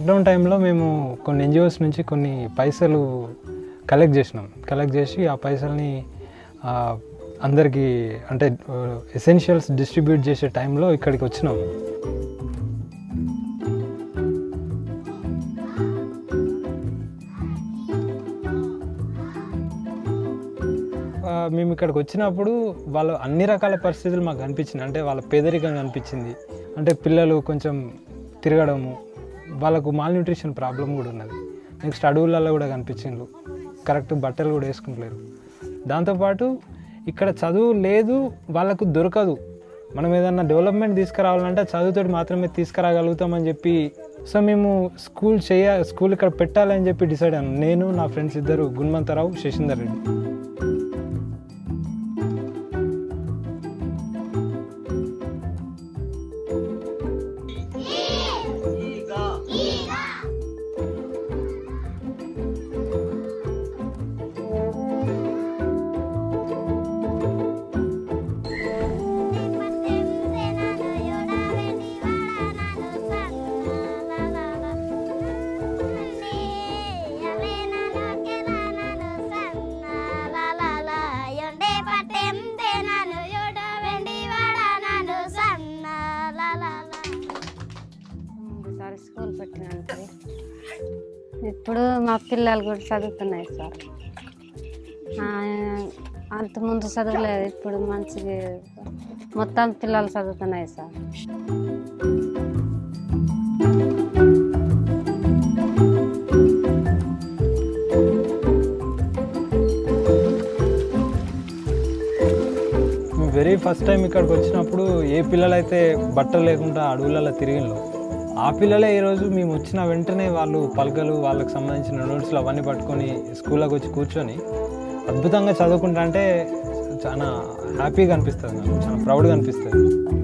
lockdown టైంలో మేము కొన్ని ఎన్జిఓస్ నుంచి కొన్ని పైసలు కలెక్ట్ చేసినాం కలెక్ట్ చేసి ఆ పైసల్ని ఆ, అందరికీ అంటే ఎసెన్షియల్స్ డిస్ట్రిబ్యూట్ చేసే టైంలో ఇక్కడికి వచ్చినాం ఆ, మేము ఇక్కడికి వచ్చినప్పుడు వాళ్ళు అన్ని రకాల పరిస్థితులు మాకు కనిపించినాయి అంటే వాళ్ళ పేదరికం కనిపించింది అంటే పిల్లలు కొంచెం తిరగడము వాళ్ళకు మాల్ న్యూట్రిషన్ ప్రాబ్లం కూడా ఉన్నది నెక్స్ట్ అడవులలో కూడా కనిపించిండ్రు కరెక్ట్ బట్టలు కూడా వేసుకుంటలేరు దాంతోపాటు ఇక్కడ చదువు లేదు వాళ్ళకు దొరకదు మనం ఏదన్నా డెవలప్మెంట్ తీసుకురావాలంటే చదువుతోటి మాత్రమే తీసుకురాగలుగుతామని చెప్పి సో మేము స్కూల్ చేయ స్కూల్ ఇక్కడ పెట్టాలని చెప్పి డిసైడ్ అయ్యాను నేను నా ఫ్రెండ్స్ ఇద్దరు గుణమంతరావు శశీందర్ రెడ్డి సార్ స్కూల్ పెట్టినంటే ఇప్పుడు మా పిల్లలు కూడా చదువుతున్నాయి సార్ ఆ, అంత ముందు చదవలేదు ఇప్పుడు మంచిగా మొత్తం పిల్లలు చదువుతున్నాయి సార్ వెరీ ఫస్ట్ టైం ఇక్కడికి వచ్చినప్పుడు ఏ పిల్లలైతే బట్టలు లేకుండా అడవులలో తిరిగిలో ఆ పిల్లలే ఈరోజు మేము వచ్చిన వెంటనే వాళ్ళు పలకలు వాళ్ళకి సంబంధించిన నోట్స్లు అవన్నీ పట్టుకొని స్కూల్లోకి వచ్చి కూర్చొని అద్భుతంగా చదువుకుంటా అంటే చాలా హ్యాపీగా అనిపిస్తుంది నాకు చాలా ప్రౌడ్గా అనిపిస్తుంది